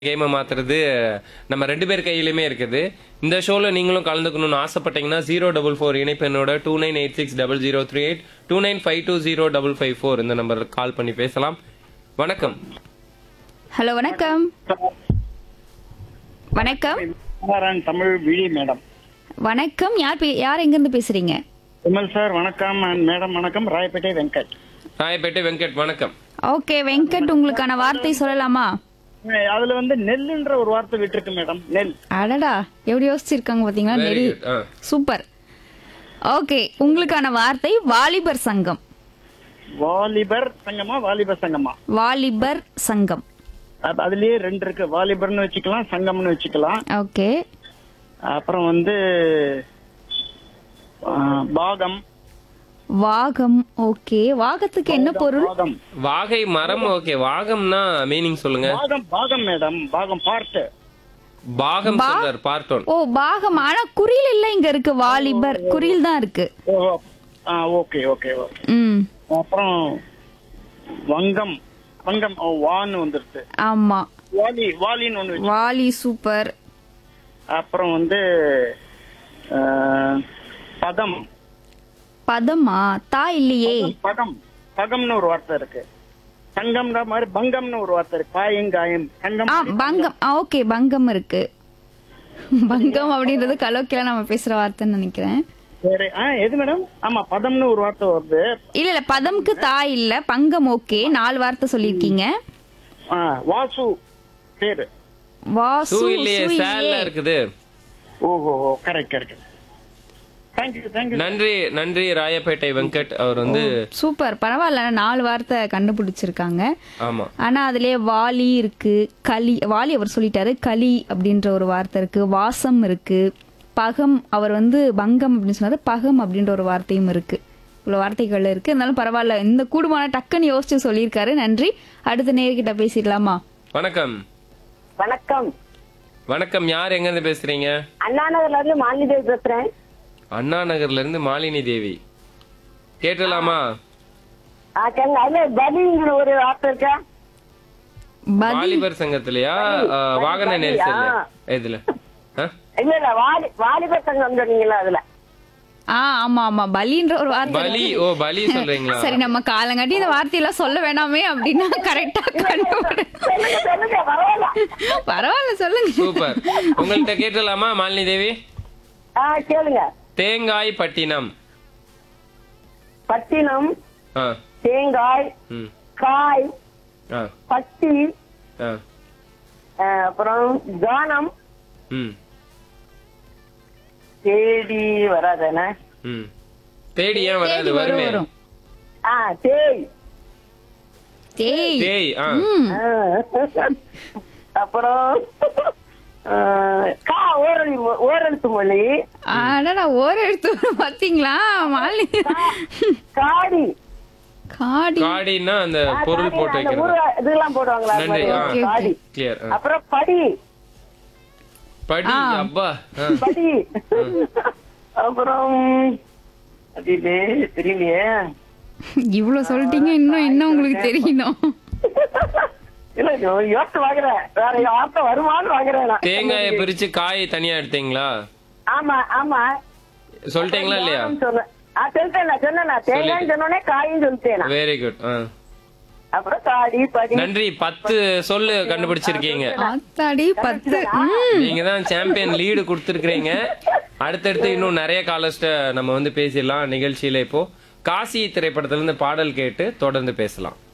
கேமை மாத்துறது நம்ம ரெண்டு பேர் கையிலுமே இருக்குது இந்த ஷோல நீங்களும் கலந்துக்கணும்னு ஆசைப்பட்டீங்கன்னா ஜீரோ டபுள் ஃபோர் இணைப்பெண்ணோட two nine eight six double zero three eight two nine five two zero double five four இந்த நம்பருக்கு கால் பண்ணி பேசலாம் வணக்கம் ஹலோ வணக்கம் வணக்கம் குமாரன் தமிழ் விழி மேடம் வணக்கம் யார் பே- யார் எங்கிருந்து பேசுறீங்க விமல் சார் வணக்கம் and மேடம் வணக்கம் ராயப்பேட்டை வெங்கட் ராயப்பேட்டை வெங்கட் வணக்கம் ஓகே வெங்கட் உங்களுக்கான வார்த்தை சொல்லலாமா அஹ் அதுல வந்து நெல்லுன்ற ஒரு வார்த்தை விட்டுருக்கு மேடம் நெல் அடடா எப்படி யோசிச்சிருக்காங்க பாத்தீங்களா வெரி நெல் குட் ஆ சூப்பர் ஓகே உங்களுக்கான வார்த்தை வாலிபர் சங்கம் வாலிபர் சங்கமா வாலிபர் சங்கமா வாலிபர் சங்கம் அப்ப அதுலயே ரெண்டு இருக்கு வாலிபர்னு வச்சுக்கலாம் சங்கம்னு வச்சுக்கலாம் ஓகே அப்புறம் வந்து அஹ், பாகம் வாகம் ஓகே வாகத்துக்கு என்ன பொருள் பாகம் வாகை மரம் ஓகே வாகம்னா மீனிங் சொல்லுங்க பாகம் பாகம் மேடம் பாகம் பார்ட் பாகம் பா- சொல்றார் பார்ட் ஒன் ஓ பாகம் ஆனா குறில் இல்ல இங்க இருக்கு வாலிபர் குறில் தான் இருக்கு ஓ ஓகே ஓகே ஓகே ம் அப்புறம் வங்கம் வங்கம் ஓ, வான்னு வந்துருச்சு ஆமா வாலி வாலின்னு ஒண்ணு வச்சு வாலி சூப்பர் அப்புறம் வந்து அஹ், பதம் பதமா தா இல்லையே பதம் பகம்னு ஒரு வார்த்தை இருக்கு சங்கம்ன்ற மாதிரி பங்கம்னு ஒரு வார்த்தை இருக்கு பாயங்காயம் சங்கம் ஆ பங்கம் ஆ ஓகே பங்கம் இருக்கு பங்கம் அப்படின்றது கலோக்கில நம்ம பேசுற வார்த்தைன்னு நினைக்கிறேன் வேற ஆ எது மேடம் ஆமா பதம்னு ஒரு வார்த்தை வருது இல்ல இல்ல பதம்க்கு தா இல்ல பங்கம் ஓகே நாலு வார்த்தை சொல்லிருக்கீங்க ஆ, வாசு பேரு வாசு சூ இல்லையே சு சேல்ல இல்லையே. இருக்குது ஓஹோ கரெக்ட் கரெக்ட் தேங்க்யூ தேங்க்யூ நன்றி நன்றி ராயப்பேட்டை வெங்கட் அவர் வந்து சூப்பர் பரவாயில்ல நாலு வார்த்தை கண்டுபிடிச்சிருக்காங்க ஆமா ஆனா அதுலயே வாலி இருக்கு களி வாலி அவர் சொல்லிட்டாரு களி அப்படின்ற ஒரு வார்த்தை இருக்கு வாசம் இருக்கு பகம் அவர் வந்து பங்கம் அப்படின்னு சொன்னாரு பகம் அப்படின்ற ஒரு வார்த்தையும் இருக்கு இவ்வளவு வார்த்தைகள் இருக்கு இருந்தாலும் பரவாயில்ல இந்த கூடுமான டக்குன்னு யோசிச்சு சொல்லியிருக்காரு நன்றி அடுத்த நேர்கிட்ட பேசிடலாமா வணக்கம் வணக்கம் வணக்கம் யார் எங்க இருந்து பேசுறீங்க அண்ணா நகர்ல இருந்து மாலிதேவி பேசுறேன் அண்ணா நகர்ல இருந்து மாலினி தேவி கேட்டலாமா ஆ, கேளுங்க. அதுல பதிங்கிற ஒரு வார்த்தை இருக்கா பதி வாலிபர் சங்கத்திலயா ஆ, வாகன நெரிசல் இதுல ஆ? இல்ல இல்ல வாலி வாலிபர் சங்கம் சொன்னீங்களா அதுல ஆ ஆமா ஆமா பலின்ற ஒரு வார்த்தை பலி இருக்கு. ஓ பலி சொல்றீங்களா சரி நம்ம காலங்காட்டி இந்த வார்த்தையெல்லாம் சொல்ல வேணாமே அப்படின்னா கரெக்டா கண்டுபிடி சொல்லுங்க சொல்லுங்க பரவாயில்ல பரவாயில்ல சொல்லுங்க சூப்பர் உங்கள்கிட்ட கேட்டலாமா மாலினி தேவி ஆ கேளுங்க தேங்காய் பட்டினம் பட்டினம் ஆ தேங்காய் ம் காய் ஆ பட்டி ஆ ஆ, அப்புறம் கானம் ம் தேடி வராதானே ம் தேடி ஏன் வராது தேடி வரும் வருமே வரும் ஆ தேய் தேய் தேய் ஆ ம் ஆ. அப்புறம் ஆ, கா ஓரளி ஓரெழுத்து மொழி அடடா ஓர் எடுத்து வரும் பாத்தீங்களா மாலி காடி காடி காடின்னா அந்த ஆ, பொருள் காடி, போட்டு அந்த வைக்கிறது ஊறுகாய் இதெல்லாம் போடுவாங்களா அது நன்றி மாதிரி. ஆ ஓகே, ஓகே. காடி கிளியர் அப்புறம் படி படி ஆ. அப்பா ஆ. படி அப்புறம் அது இது தெரியலையே இவ்வளவு சொல்லிட்டீங்க இன்னும் என்ன உங்களுக்கு தெரியணும் இல்ல யோ- யோசிச்சு வாங்குறேன் வேற வார்த்தை வருமானு வாங்குறேன் நான். தேங்காயை பிரிச்சு காய் தனியா எடுத்தீங்களா ஆமா ஆமா சொல்லிட்டீங்களா இல்லையா காரம் சொன்னேன் ஆ சொல்லிட்டேன் சொன்னேன் தேங்காய் சொன்னோடனே காயும் சொல்லிட்டேன் நான். வெரி குட் அப்புறம் காடி படி நன்றி பத்து சொல்லு கண்டுபிடிச்சிருக்கீங்க ஆத்தாடி பத்து ம். நீங்க தான் சாம்பியன் லீடு கொடுத்துருக்கீங்க அடுத்தடுத்து இன்னும் நிறைய காலர்ஸ்ட நம்ம வந்து பேசிடலாம் நிகழ்ச்சியில இப்போ காசி திரைப்படத்துல இருந்து பாடல் கேட்டு தொடர்ந்து பேசலாம்